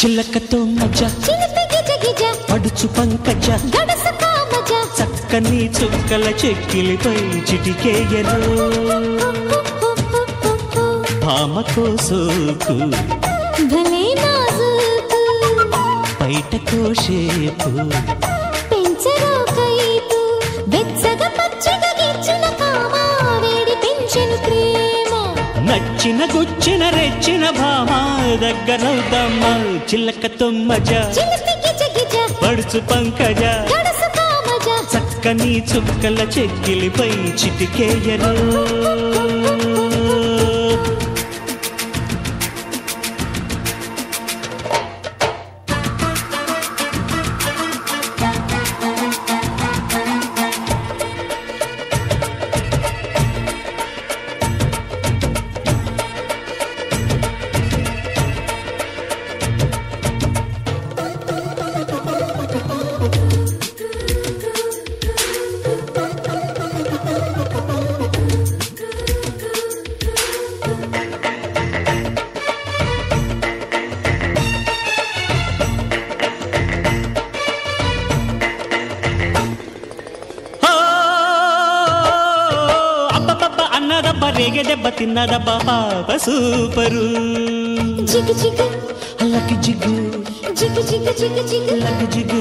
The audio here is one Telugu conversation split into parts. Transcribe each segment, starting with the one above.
చిలకతో మజ చిలిపి గిజ గిజ పడుచు పంకజ గడసు కామజ చక్కని చుక్కల చెక్కిలిపై చిటికేయను భామకో సోకు భలే నాజూకు బయటకో షేపు పెంచరో కైపు వెచ్చగా పచ్చగా గిచ్చిన కామ వేడి పెంచెను ప్రేమ నచ్చిన గుచ్చిన రెచ్చిన భామ దగ్గరవుదమ్మ చిలకతో మజ చిలిపి గిజ గిజ పడుచు పంకజ గడసు కామజ చక్కని చుక్కల చెక్కిలిపై చిటికేయను ఓ, అబ్బబ్బబ్బ అన్నదబ్బ రేగె దెబ్బ తిన్నదబ్బ పాప సూపరు జిగి జిగి అల్లకి జిగ్గు జిగి జిగి జిగి జిగి లకి జిగ్గు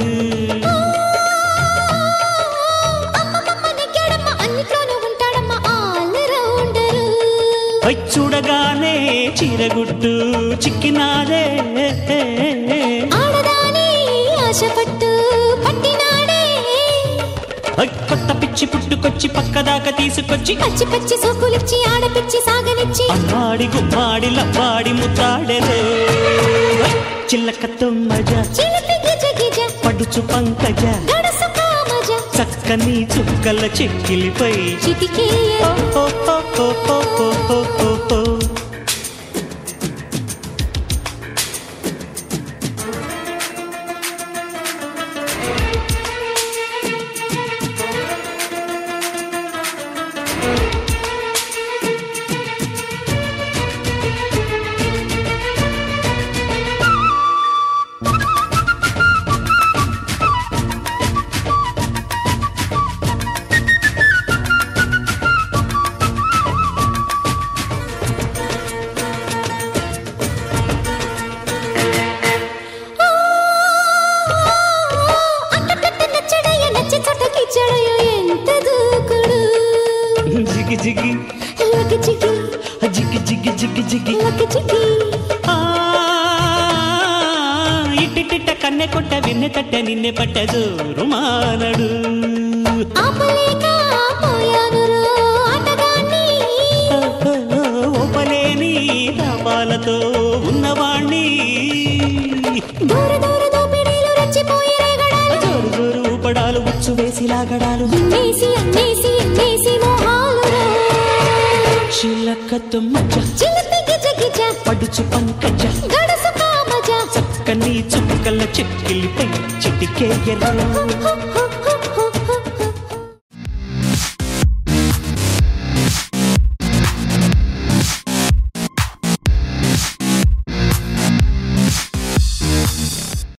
అమ్మమ్మ నెగ్గాడమ్మ అన్నిట్లోనూ ఉంటాడమ్మ ఆల్ రౌండరు పై చూడగానే చీరగుట్టు చిక్కినాదే ఆడదాని ఆశపట్టు పట్టినాడే ఐ, కొత్త పిచ్చి పుట్టుకొచ్చి పక్కదాకా తీసుకొచ్చి పచ్చి పచ్చి సోకులిచ్చి ఆడపిచ్చి సాగనిచ్చి అమ్మాడి గుమ్మాడి లవ్వాడి ముద్దాడెరు ఐ, చిల్లకతో మజ చిలిపి గిజ గిజ పడుచు పంకజ గడసు కామజ చక్కని చుక్కల చెక్కిలిపై చిటికేయ ఓ, ఓ, ఓ, ఓ, ఓ, ఓ, ఓ, ఓ. అట్టట్ట నచ్చడయ్య నచ్చి చోటకి చెడయ్య ఎంత దూకుడు జిగి జిగి లకి చికి జిగి జిగి జిగి జిగి లకి చికి ఆ, ఇట్టిట్టిట్ట కన్నె కొట్ట వెన్నె తట్ట నిన్నె పట్ట జోరు మానడు ఆపలేక పోయాను రో ఆటగాన్ని ఓపలేని తాపాలతో ఉన్నవాణ్ణి దూర దూర దోపిడీలు రెచ్చిపోయి రేగడాలు జోరు జోరు ఊపడాలు ఉచ్చు వేసి లాగడాలు ఇన్నేసి అన్నేసి ఎన్నేసి మోహాలు రో చిలకతో మజ చిలిపి గిజ గిజ పడుచు పంకజ గడసు కామజ చక్కని చుక్కల చెక్కిలిపై చిటికేయలు హో, హో, హో,